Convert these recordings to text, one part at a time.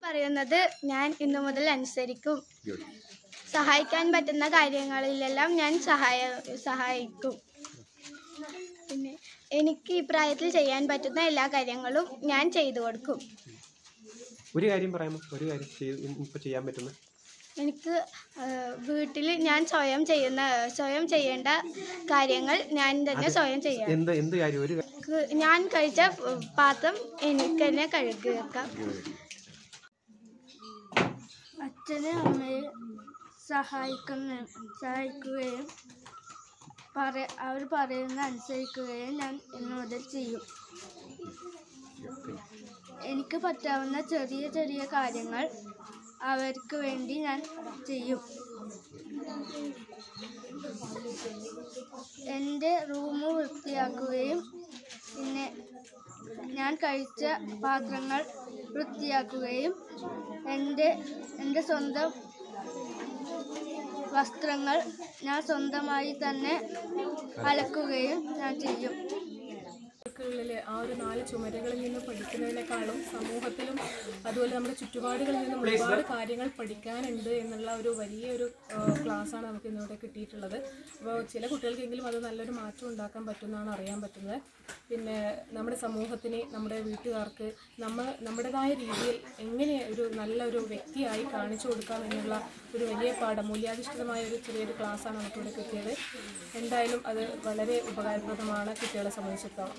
പറയുന്നത് ഞാൻ ഇന്നു മുതൽ അനുസരിക്കും Good. സഹായിക്കാൻ പറ്റുന്ന കാര്യങ്ങളിലെല്ലാം ഞാൻ സഹായ സഹായിക്കും പിന്നെ എനിക്ക് ഈ പ്രായത്തിൽ ചെയ്യാൻ പറ്റുന്ന എല്ലാ കാര്യങ്ങളും ഞാൻ ചെയ്തു കൊടുക്കും ഒരു കാര്യം പറയാമോ ഒരു കാര്യം ചെയ്ത് ഇപ്പൊ ചെയ്യാൻ പറ്റുന്ന എനിക്ക് വീട്ടിൽ ഞാൻ സ്വയം ചെയ്യുന്ന സ്വയം ചെയ്യേണ്ട കാര്യങ്ങൾ ഞാൻ തന്നെ സ്വയം ചെയ്യാം എന്ത് എന്ത് കാര്യം ഒരു കാര്യം ക്ക് ഞാൻ കഴിച്ച ഫ- പാത്രം എനിക്ക് തന്നെ കഴുകി വെക്കാം അച്ഛനെ അമ്മയെ സഹായിക്കുന്ന സഹായിക്കുകയും പറ അവർ പറയുന്ന അനുസരിക്കുകയും ഞാൻ ഇന്നു മുതൽ ചെയ്യും എനിക്ക് പറ്റാവുന്ന ചെറിയ ചെറിയ കാര്യങ്ങൾ അവർക്ക് വേണ്ടി ഞാൻ ചെയ്യും എൻ്റെ റൂം വൃത്തിയാക്കുകയും പിന്നെ ഞാൻ കഴിച്ച പാത്രങ്ങൾ വൃത്തിയാക്കുകയും എൻ്റെ എൻ്റെ സ്വന്തം വസ്ത്രങ്ങൾ ഞാൻ സ്വന്തമായി തന്നെ അലക്കുകയും ഞാൻ ചെയ്യും ുള്ളിൽ ആ ഒരു നാല് ചുമരുകളിൽ നിന്ന് പഠിക്കുന്നതിനേക്കാളും സമൂഹത്തിലും അതുപോലെ നമ്മുടെ ചുറ്റുപാടുകളിൽ നിന്നും ഒരുപാട് കാര്യങ്ങൾ പഠിക്കാനുണ്ട് എന്നുള്ള ഒരു വലിയൊരു ക്ലാസ്സാണ് നമുക്ക് ഇന്നിവിടെ കിട്ടിയിട്ടുള്ളത് അപ്പോൾ ചില കുട്ടികൾക്കെങ്കിലും അത് നല്ലൊരു മാറ്റം ഉണ്ടാക്കാൻ പറ്റുമെന്നാണ് അറിയാൻ പറ്റുന്നത് പിന്നെ നമ്മുടെ സമൂഹത്തിന് നമ്മുടെ വീട്ടുകാർക്ക് നമ്മൾ നമ്മുടേതായ രീതിയിൽ എങ്ങനെ ഒരു നല്ലൊരു വ്യക്തിയായി കാണിച്ചു കൊടുക്കാം എന്നുള്ള ഒരു വലിയ പാഠം മൂല്യാധിഷ്ഠിതമായ ഒരു ചെറിയൊരു ക്ലാസ്സാണ് നമുക്കിവിടെ കിട്ടിയത് എന്തായാലും അത് വളരെ ഉപകാരപ്രദമാണ് കുട്ടികളെ സംബന്ധിച്ചിടത്തോളം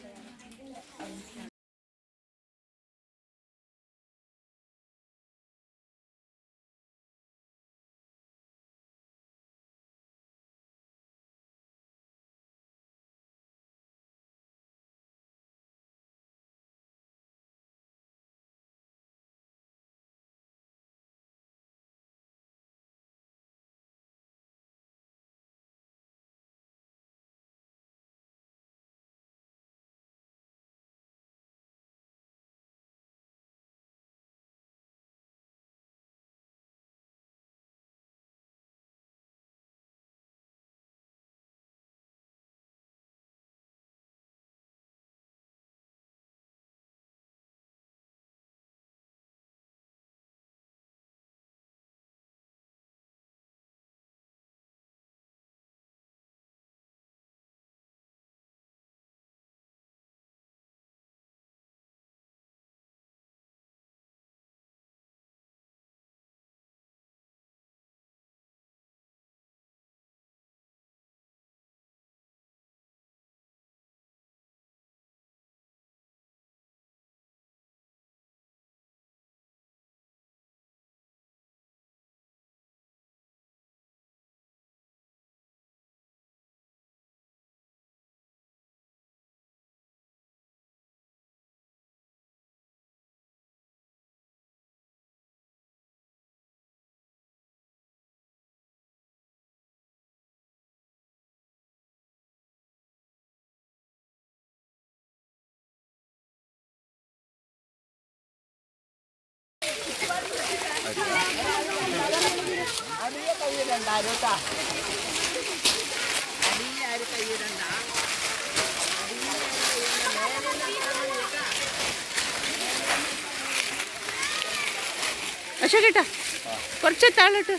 പക്ഷേ കേട്ടോ കുറച്ച് താഴോട്ട്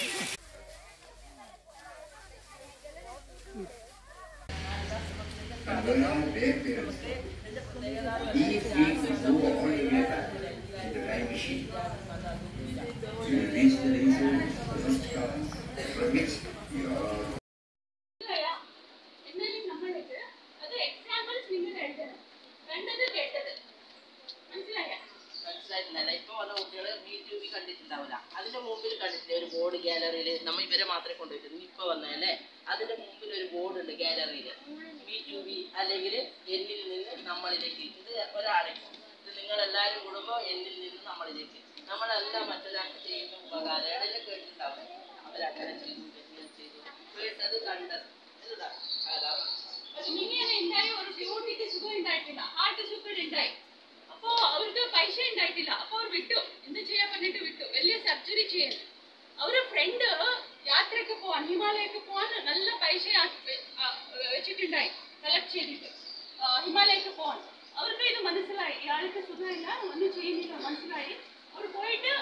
If we go all the way back in the time machine to reach the reason, the first class, from which your എന്നാലും നമ്മൾക്ക് അത് എക്സാമ്പിൾസ് നിങ്ങൾ എഴുതണം കണ്ടത് കേട്ടത് മനസ്സിലായ മനസ്സിലായിട്ടില്ല ഇപ്പൊ വന്ന കുട്ടികൾ ബി ടു ബി കണ്ടിട്ടുണ്ടാവില്ല അതിന്റെ മുമ്പിൽ കണ്ടിട്ടില്ലേ ഒരു ബോർഡ് ഗാലറിയിൽ നമ്മൾ ഇവരെ മാത്രമേ കൊണ്ടുപോയിട്ടുള്ളൂ ഇപ്പൊ വന്നതല്ലേ അതിന്റെ മുമ്പിൽ ഒരു ബോർഡ് ഉണ്ട് ഗാലറിയിൽ ബി ടു ബി അല്ലെങ്കിൽ എന്നിൽ നിന്ന് നമ്മളിലേക്ക് ഇത് ഒരാളെ ഇത് നിങ്ങൾ എല്ലാവരും കൂടുമ്പോൾ എന്നിൽ നിന്ന് നമ്മളിലേക്ക് നമ്മളെല്ലാം മറ്റൊരാൾക്ക് ചെയ്യുന്ന ഉപകാരം ഇടയിൽ കേട്ടിട്ടുണ്ടാവും അവരങ്ങനെ ചെയ്തു ഇങ്ങനെ ചെയ്തു കേട്ടത് കണ്ടത് ഇതാ അതാ ഇങ്ങനെ ഉണ്ടായ ഒരു ബ്യൂട്ടിക്ക് സുഖം ഉണ്ടായിട്ടില്ല ഹാർട്ട് സുഖം ഉണ്ടായി അപ്പോ അവർക്ക് പൈസ ഉണ്ടായിട്ടില്ല അപ്പൊ അവർ വിട്ടു എന്ത് ചെയ്യാൻ പറഞ്ഞിട്ട് വിട്ടു വലിയ സർജറി ചെയ്യാൻ അവര് ഫ്രണ്ട് യാത്രക്ക് പോവാൻ ഹിമാലയക്ക് പോവാൻ നല്ല പൈസ ആക്കി- ആ, വെച്ചിട്ടുണ്ടായി കളക്ട് ചെയ്തിട്ട് ആ, ഹിമാലയക്ക് പോവാൻ അവർക്ക് ഇത് മനസ്സിലായി ഇയാൾക്ക് സുഖമില്ല ഒന്നും ചെയ്യുന്നില്ല മനസ്സിലായി അവർ പോയിട്ട്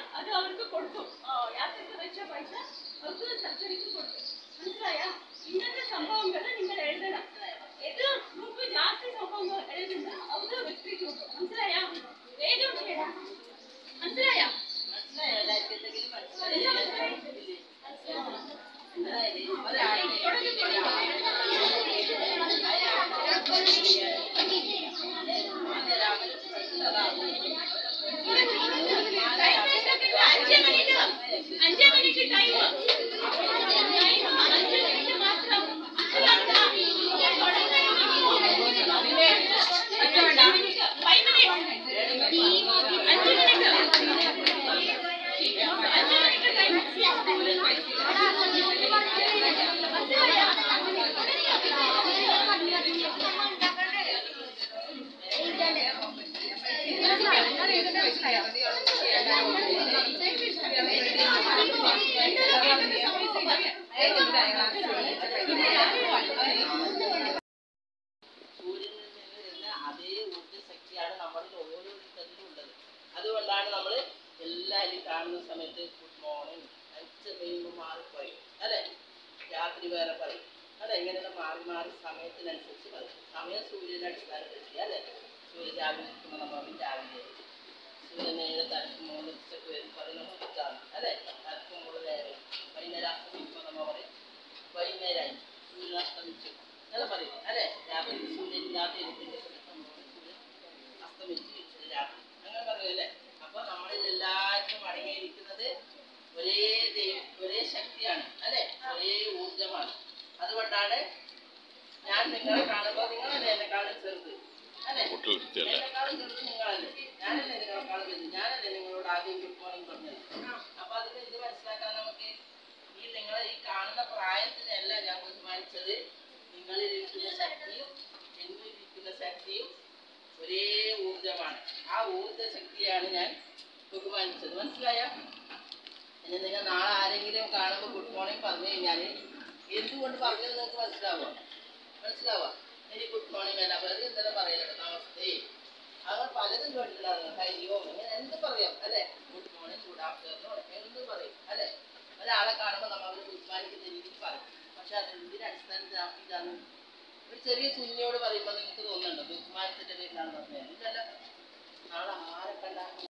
എല്ലാവരും കാണുന്ന സമയത്ത് ഗുഡ് മോർണിംഗ് അഞ്ച് കഴിയുമ്പോൾ മാറി പറയും അല്ലേ രാത്രി വേറെ പറയും അതെ ഇങ്ങനെ മാറി മാറി സമയത്തിനനുസരിച്ച് പറയും സമയം സൂര്യനെ അടിസ്ഥാനപ്പെടുത്തി അല്ലേ സൂര്യൻ രാവിലെ നിൽക്കുമ്പോൾ നമ്മൾ പറയും രാവിലെ സൂര്യനെ തലക്കുമ്പോൾ ഉച്ചക്ക് വരും പറയുന്നത് ഉച്ചാണ് അല്ലേ തലക്കുമ്പോൾ നേരം വൈകുന്നേരം അസ്തമിക്കുമ്പോൾ നമ്മൾ പറയും വൈകുന്നേരമായി സൂര്യൻ അസ്തമിച്ചു അങ്ങനെ പറയും അല്ലേ രാവിലെ സൂര്യൻ ഇല്ലാത്ത ഇരുട്ടിൻ്റെ സമയത്ത് നമ്മൾ പറയും സൂര്യൻ അസ്തമിച്ച് രാത്രി അങ്ങനെ പറയുമല്ലേ അപ്പൊ നമ്മളിൽ എല്ലാവർക്കും അടങ്ങിയിരിക്കുന്നത് ഒരേ ദൈവം ഒരേ ശക്തിയാണ് അല്ലെ ഒരേ ഊർജമാണ് അതുകൊണ്ടാണ് ഞാൻ നിങ്ങളെ കാണുമ്പോൾ നിങ്ങളല്ലേ എന്നെക്കാളും ചെറുത് അല്ലെ എന്നെക്കാളും ചെറുത് നിങ്ങളല്ലേ ഞാനല്ലേ നിങ്ങളെക്കാളും വലുത് ഞാനല്ലേ നിങ്ങളോട് ആദ്യം ഗുഡ് മോർണിംഗ് പറഞ്ഞത് അപ്പൊ അതിന് ഇത് മനസ്സിലാക്കാൻ നമുക്ക് ഈ നിങ്ങളെ ഈ കാണുന്ന പ്രായത്തിനല്ല ഞാൻ ബഹുമാനിച്ചത് നിങ്ങളിൽ ഇരിക്കുന്ന ശക്തിയും എന്നിൽ ഇരിക്കുന്ന ശക്തിയും ഒരേ ഊർജമാണ് ആ ഊർജ ശക്തിയാണ് ഞാൻ ബഹുമാനിച്ചത് മനസ്സിലായ ഇനി നിങ്ങൾ നാളെ ആരെങ്കിലും കാണുമ്പോൾ ഗുഡ് മോർണിംഗ് പറഞ്ഞു കഴിഞ്ഞാൽ എന്തുകൊണ്ട് പറഞ്ഞത് നിങ്ങൾക്ക് മനസ്സിലാവോ മനസ്സിലാവോ ഇനി ഗുഡ് മോർണിംഗ് അല്ല വെറുതെ എന്തെല്ലാം പറയലുണ്ട് നമസ്തേ അവർ പലതും കേട്ടിട്ടുണ്ടാകും ഹരിയോ ഇങ്ങനെ എന്ത് പറയാം അല്ലേ ഗുഡ് മോർണിംഗ് ഗുഡ് ആഫ്റ്റർനൂൺ എന്ത് പറയും അല്ലേ ഒരാളെ കാണുമ്പോൾ നമ്മൾ അവർ ബഹുമാനിക്കുന്ന രീതിയിൽ പറയും പക്ഷെ അത് എന്തിന് അടിസ്ഥാനത്തിലാണ് ഒരു ചെറിയ കുഞ്ഞോട് പറയുമ്പോൾ നിങ്ങൾക്ക് തോന്നുന്നുണ്ടോ ബഹുമാനത്തിന്റെ പേരിലാണ് പറഞ്ഞത് ഇതല്ല നാളെ ആരെ കണ്ടാൽ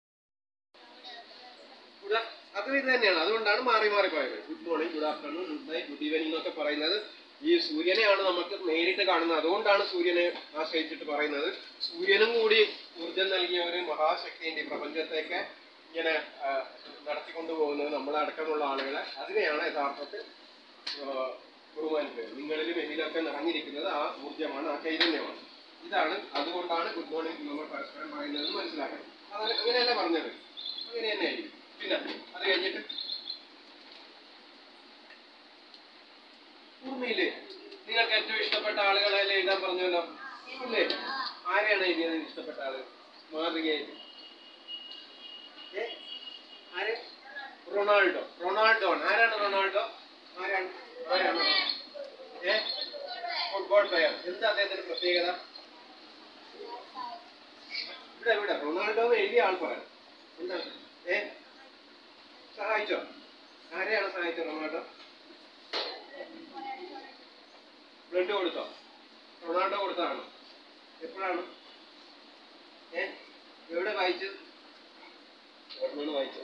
ഗുഡ് അതും ഇത് തന്നെയാണ് അതുകൊണ്ടാണ് മാറി മാറി പോയത് good morning good afternoon good night good evening എന്നൊക്കെ പറയുന്നത് ഈ സൂര്യനെയാണ് നമുക്ക് നേരിട്ട് കാണുന്നത് അതുകൊണ്ടാണ് സൂര്യനെ ആശ്രയിച്ചിട്ട് പറയുന്നത് സൂര്യനും കൂടി ഊർജം നൽകിയ ഒരു മഹാശക്തിയുണ്ട് ഈ പ്രപഞ്ചത്തേക്ക് ഇങ്ങനെ ആ, നടത്തിക്കൊണ്ടു പോകുന്നത് നമ്മളടക്കമുള്ള ആളുകളെ അതിനെയാണ് യഥാർത്ഥത്തിൽ ആ, ബഹുമാനിക്കുന്നത് നിങ്ങളിലും എന്നിലൊക്കെ നിറഞ്ഞിരിക്കുന്നത് ആ ഊർജ്ജമാണ് ആ ചൈതന്യമാണ് ഇതാണ് അതുകൊണ്ടാണ് ഗുഡ് മോർണിംഗ് നമ്മൾ പരസ്പരം പറയുന്നത് മനസ്സിലാക്കണം അത് അങ്ങനെയല്ല പറഞ്ഞത് അങ്ങനെ തന്നെയായിരിക്കും പിന്നെ അത് കഴിഞ്ഞിട്ട് ഓർമ്മയില്ലേ നിങ്ങൾക്ക് ഏറ്റവും ഇഷ്ടപ്പെട്ട ആളുകളെ എഴുതാൻ പറഞ്ഞല്ലോ ഇല്ലേ ആരെയാണ് എഴുതിയത് ഇഷ്ടപ്പെട്ട ആള് മാതൃകയിൽ ഏ? ആര് റൊണാൾഡോ റൊണാൾഡോ ആണ്. ആരാണ് റൊണാൾഡോ ആരാണ് ആരാണ് ഏ ഫുട്ബോൾ പ്ലെയർ എന്താ അദ്ദേഹത്തിന്റെ പ്രത്യേകത ഇവിടെ ഇവിടെ റൊണാൾഡോ എന്ന് എഴുതിയ ആൾ പറയാം എന്താണ് ഏ സഹായിച്ചോ ആരെയാണ് സഹായിച്ചത് റൊണാൾഡോ ബ്ലഡ് കൊടുത്തോ റൊണാൾഡോ കൊടുത്തതാണോ എപ്പോഴാണ് ഏ എവിടെ വായിച്ചത് എവിടുന്നാണ് വായിച്ചത്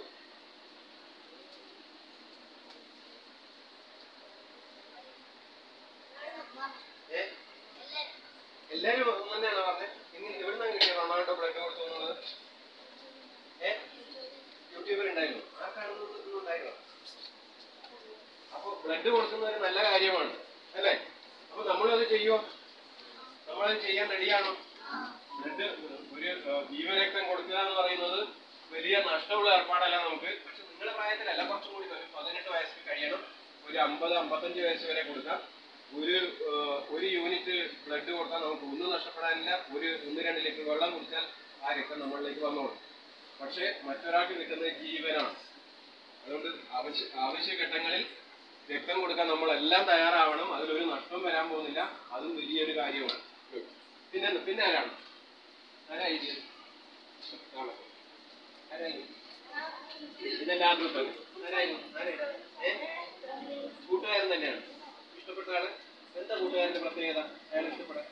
ഏ എല്ലാരും ഒന്ന് തന്നെയാണോ പറഞ്ഞത് എങ്ങനെ എവിടുന്നാണ് കിട്ടിയ റൊണാൾഡോ ബ്ലഡ് കൊടുത്തു എന്നുള്ളത് ഏ യൂട്യൂബിൽ ഉണ്ടായിരുന്നു ആ കാണുന്നത് ഉണ്ടായിരുന്നു അപ്പൊ ബ്ലഡ് കൊടുക്കുന്നത് ഒരു നല്ല കാര്യമാണ് അല്ലേ അപ്പൊ നമ്മളത് ചെയ്യുമോ നമ്മളത് ചെയ്യാൻ റെഡിയാണോ ബ്ലഡ് ഒരു ഏഹ്, ജീവരക്തം കൊടുക്കുക എന്ന് പറയുന്നത് വലിയ നഷ്ടമുള്ള ഏർപ്പാടല്ല നമുക്ക് പക്ഷെ നിങ്ങളുടെ പ്രായത്തിലല്ല കുറച്ചും കൂടി ഒരു പതിനെട്ട് വയസ്സ് കഴിയണം ഒരു അമ്പത് അമ്പത്തഞ്ച് വയസ്സ് വരെ കൊടുക്കാം ഒരു ഏഹ്, ഒരു യൂണിറ്റ് ബ്ലഡ് കൊടുത്താൽ നമുക്ക് ഒന്നും നഷ്ടപ്പെടാനില്ല ഒരു ഒന്ന് രണ്ട് ലിറ്റർ വെള്ളം കുടിച്ചാൽ ആ രക്തം നമ്മളിലേക്ക് വന്നോളും പക്ഷേ മറ്റൊരാൾക്ക് കിട്ടുന്നത് ജീവനാണ് അതുകൊണ്ട് ആവശ്യ ആവശ്യഘട്ടങ്ങളിൽ രക്തം കൊടുക്കാൻ നമ്മളെല്ലാം തയ്യാറാവണം അതിലൊരു നഷ്ടം വരാൻ പോകുന്നില്ല അതും വലിയൊരു കാര്യമാണ് പിന്നെ പിന്നെ ആരാണ് ആരാ എഴുതിയത് ആണോ? ആരാ എഴുതിയത്? ഇതെല്ലാം ഗ്രൂപ്പ് ആരായിരുന്നു ആരായിരുന്നു? ഏ? കൂട്ടുകാരൻ തന്നെയാണ് ഇഷ്ടപ്പെട്ട ആള് എന്താ കൂട്ടുകാരന്റെ പ്രത്യേകത അയാൾ ഇഷ്ടപ്പെടാൻ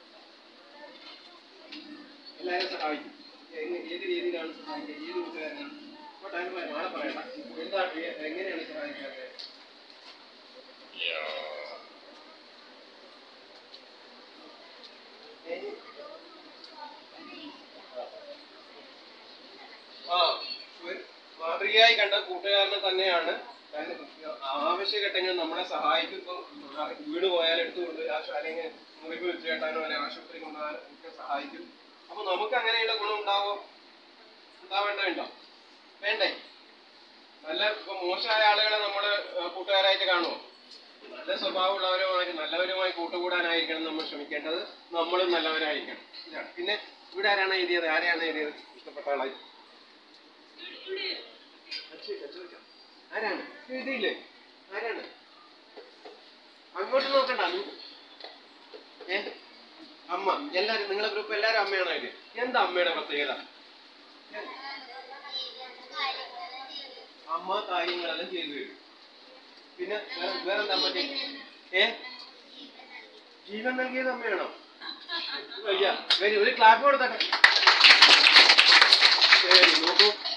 എല്ലാവരും സഹായിക്കും എങ്ങ- ഏത് രീതിയിലാണ് സഹായിക്കുക ഏത് കൂട്ടുകാരനാണ് പോട്ടെ, അതിന് പറയാം. നാളെ പറയണ്ട എന്താ എ- എങ്ങനെയാണ് സഹായിക്കാറ് ഏ? ആ ഒരു മാതൃകയായി കണ്ട കൂട്ടുകാരനെ തന്നെയാണ് ഞാൻ ആവശ്യഘട്ടങ്ങളിൽ നമ്മളെ സഹായിക്കും ഇപ്പം വീണ് പോയാൽ എടുത്തുകൊണ്ട് അല്ലെങ്കിൽ മുറിവ് വെച്ച് കേട്ടാനോ അല്ലെങ്കിൽ ആശുപത്രി കൊണ്ടുപോകാനോ ഒക്കെ സഹായിക്കും അപ്പൊ നമുക്ക് അങ്ങനെയുള്ള ഗുണം ഉണ്ടാവോ ഉണ്ടാവേണ്ട വേണ്ടോ വേണ്ടേ നല്ല ഇപ്പൊ മോശമായ ആളുകളെ നമ്മള് കൂട്ടുകാരായിട്ട് കാണുമോ നല്ല സ്വഭാവമുള്ളവരുമായി നല്ലവരുമായി കൂട്ടുകൂടാനായിരിക്കണം നമ്മൾ ശ്രമിക്കേണ്ടത് നമ്മളും നല്ലവരായിരിക്കണം ഇതാണ് പിന്നെ ഇവിടെ ആരാണ് എഴുതിയത് ആരെയാണ് എഴുതിയത് ഇഷ്ടപ്പെട്ട ആളായി ചോദിക്കാം, ചോദിക്കാം. ആരാണ് എഴുതിയില്ലേ ആരാണ് അങ്ങോട്ട് നോക്കണ്ട നീ- ഏ അമ്മ എല്ലാരും നിങ്ങളെ ഗ്രൂപ്പ് എല്ലാരും അമ്മയാണോ ഇത് എന്താ അമ്മയുടെ പ്രത്യേകത അമ്മ കാര്യങ്ങളെല്ലാം ചെയ്തു തരും പിന്നെ വേറെ വേറെ എന്താ മറ്റേ ഏ ജീവൻ നൽകിയത് അമ്മയാണോ വയ്യ. വരി ഒരു ക്ലാപ്പ് കൊടുത്തട്ടെ ശരി നോക്കൂ